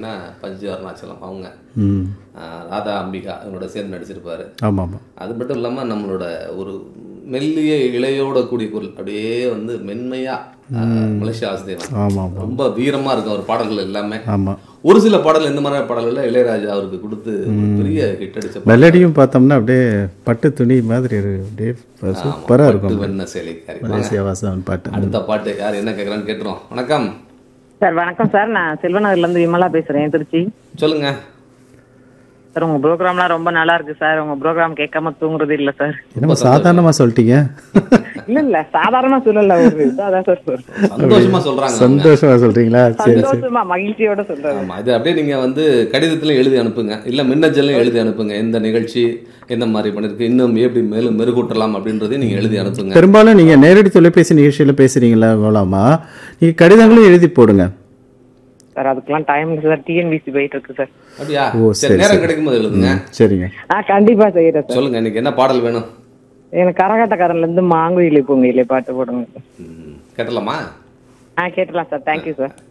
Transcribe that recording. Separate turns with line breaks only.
பார்த்தீங்கன்னா பஞ்சு அருணாச்சலம் அவங்க
ம்
ஆஹ் ராதா அம்பிகா இவங்களோட சேர்ந்து நடிச்சிருப்பாரு
ஆமாம் ஆமாம்
அது மட்டும் இல்லாமல் நம்மளோட ஒரு மெல்லிய இழையோட கூடிய குரல் அப்படியே வந்து மென்மையா ஆஹ் மலேசியா வாசுதேவன்
ஆமாம் ஆமாம்
ரொம்ப வீரமா இருக்கும் அவர் பாடல்கள் எல்லாமே
ஆமாம்
ஒரு சில பாடல் இந்த மாதிரி பாடல்கள் இளையராஜா அவருக்கு கொடுத்து ஒரு பெரிய ஹிட் அடிச்ச பாடல்.
மெலடியும் பார்த்தோம்னா அப்படியே பட்டு துணி மாதிரி இருக்கு அப்படியே சூப்பராக இருக்கும்
பட்டு வெண்ண சேலைக்காரி வாங்க.
மலேசியா வாசவன் பாட்டு
அடுத்த பாட்டு யார் என்ன கேட்குறான்னு கேட்டுரும் வணக்கம்
சார் வணக்கம் சார் நான் செல்வநகர்ல இருந்து விமலா பேசுறேன் திருச்சி
சொல்லுங்க
சார் உங்க ப்ரோக்ராம்லாம் ரொம்ப நல்லா இருக்கு சார் உங்க ப்ரோக்ராம் கேட்காம தூங்குறது இல்ல சார்
என்னமோ சாதாரணமாக சொல்லிட்டீங்க
இல்ல இல்ல சாதாரண சொல்லல ஒரு இதாதான் சார் சொல்றேன்
சந்தோஷமா சொல்றாங்க அவங்க.
சந்தோஷமா சொல்றீங்களா சரி
சந்தோஷமா மகிழ்ச்சியோட சொல்றேன்
ஆமா இது அப்படியே நீங்க வந்து கடிதத்திலும் எழுதி அனுப்புங்க இல்ல மின்னஞ்சலும் எழுதி அனுப்புங்க எந்த நிகழ்ச்சி எந்த மாதிரி பண்ணிருக்கு இன்னும் எப்படி மேலும் மெருகூட்டலாம் அப்படின்றதையும் நீங்க எழுதி அனுப்புங்க
பெரும்பாலும் நீங்க நேரடி தொலைபேசி நிகழ்ச்சியில பேசுறீங்களா மூலமா நீங்க கடிதங்களும் எழுதி போடுங்க
சார் அதுக்கெல்லாம் டைம் இல்லை சார் டிஎன்பிசி போயிட்டு இருக்கு சார்
அப்படியா
ஓ,
சரி
சரி,
நேரம்
சரி.
கிடைக்கும் போது எழுதுங்க
சரிங்க
ஆ கண்டிப்பா செய்யறேன் சார்
சொல்லுங்க இன்னைக்கு என்ன பாடல் வேணும்
எனக்கு கரகாட்டக்காரன்ல இருந்து மாங்குயிலே பூங்குயிலே பாட்டு போடுங்க
ம், கேட்டலாமா
ஆ கேட்டலாம் சார் தேங்க்யூ சார்